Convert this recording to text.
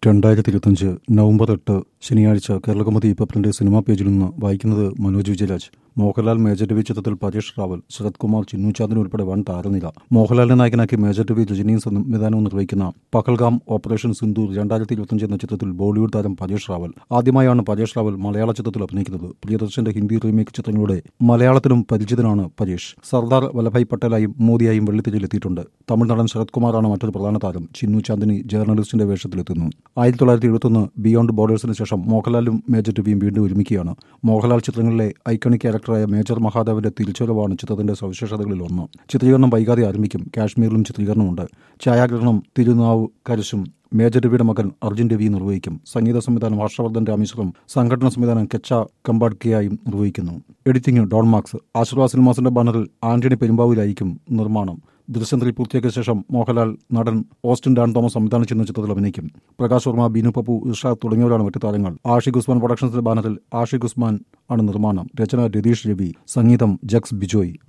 രണ്ടായിരത്തി ഇരുപത്തഞ്ച് നവംബർ എട്ട് ശനിയാഴ്ച കേരളകൗമുദി പേപ്പറിന്റെ സിനിമാ പേജിൽ നിന്ന് വായിക്കുന്നത് മനോജ് വിജയരാജ് മോഹൻലാൽ മേജർ രവി ചിത്രത്തിൽ പരേഷ് റാവൽ ശരത് കുമാർ ചിന്നുചാന്ദിന് ഉൾപ്പെടെ വൻ താരനില മോഹൻലാലിനെ നായകനാക്കി മേജർ രവി രജനിയും സംവിധാനവും നിർവഹിക്കുന്ന പകൽഗാം ഓപ്പറേഷൻ സിന്ദൂർ രണ്ടായിരത്തി ഇരുപത്തഞ്ച് എന്ന ചിത്രത്തിൽ ബോളിവുഡ് താരം പരേഷ് റാവൽ ആദ്യമായാണ് പരേഷ് റാവൽ മലയാള ചിത്രത്തിൽ അഭിനയിക്കുന്നത് പ്രിയദർശന്റെ ഹിന്ദി റീമേക്ക് ചിത്രങ്ങളുടെ മലയാളത്തിലും പരിചിതനാണ് പരേഷ് സർദാർ വല്ലഭായ് പട്ടേലായും മോദിയായും വെള്ളിത്തിരിയിലെത്തിയിട്ടുണ്ട് തമിഴ്നാടൻ ശരത് കുമാറാണ് മറ്റൊരു പ്രധാന താരം ചിന്നു ചാന്ദിനി ജേർണലിസ്റ്റിന്റെ വേഷത്തിലെത്തുന്നു ആയിരത്തി തൊള്ളായിരത്തി എഴുപത്തൊന്ന് ബിയോണ്ട് ബോർഡേഴ്സിന് ശേഷം മോഹൻലാലും മേജർ രവിയും വീണ്ടും ഒരുമിക്കുകയാണ് മോഹൻലാൽ ചിത്രങ്ങളിലെ ഐക്കണിക് ക്യാരക്ടറായ മേജർ മഹാദേവന്റെ തിരിച്ചുവരവാണ് ചിത്രത്തിന്റെ സവിശേഷതകളിൽ ഒന്ന് ചിത്രീകരണം വൈകാതെ ആരംഭിക്കും കാശ്മീരിലും ചിത്രീകരണമുണ്ട് ഛായാഗ്രഹണം തിരുനാവ് കരശും മേജർ രവിയുടെ മകൻ അർജുൻ രവി നിർവഹിക്കും സംഗീത സംവിധാനം ഹർഷവർദ്ധൻ രാമേശ്വരം സംഘടന സംവിധാനം കെച്ച കമ്പാഡ്കയായും നിർവഹിക്കുന്നു എഡിറ്റിംഗ് ഡോൺ മാർക്സ് ആശീർവാദ് സിനിമാസിന്റെ ബാനറിൽ ആന്റണി പെരുമ്പാവൂരായിരിക്കും നിർമ്മാണം ദൃശ്യന്ത്രി പൂർത്തിയാക്കിയ ശേഷം മോഹൻലാൽ നടൻ ഓസ്റ്റിൻ ഡാൻ തോമസ് സംവിധാനം ചെയ്യുന്ന ചിത്രത്തിൽ അഭിനയിക്കും പ്രകാശ് വർമ്മ ബീനു പപ്പു ഇർഷാദ് തുടങ്ങിയവരാണ് മറ്റു താരങ്ങൾ ആഷിഖ് ഉസ്മാൻ പ്രൊഡക്ഷൻസിന്റെ ബാനറിൽ ആഷിഖ് ഉസ്മാൻ ആണ് നിർമ്മാണം രചന രതീഷ് രവി സംഗീതം ജക്സ് ബിജോയ്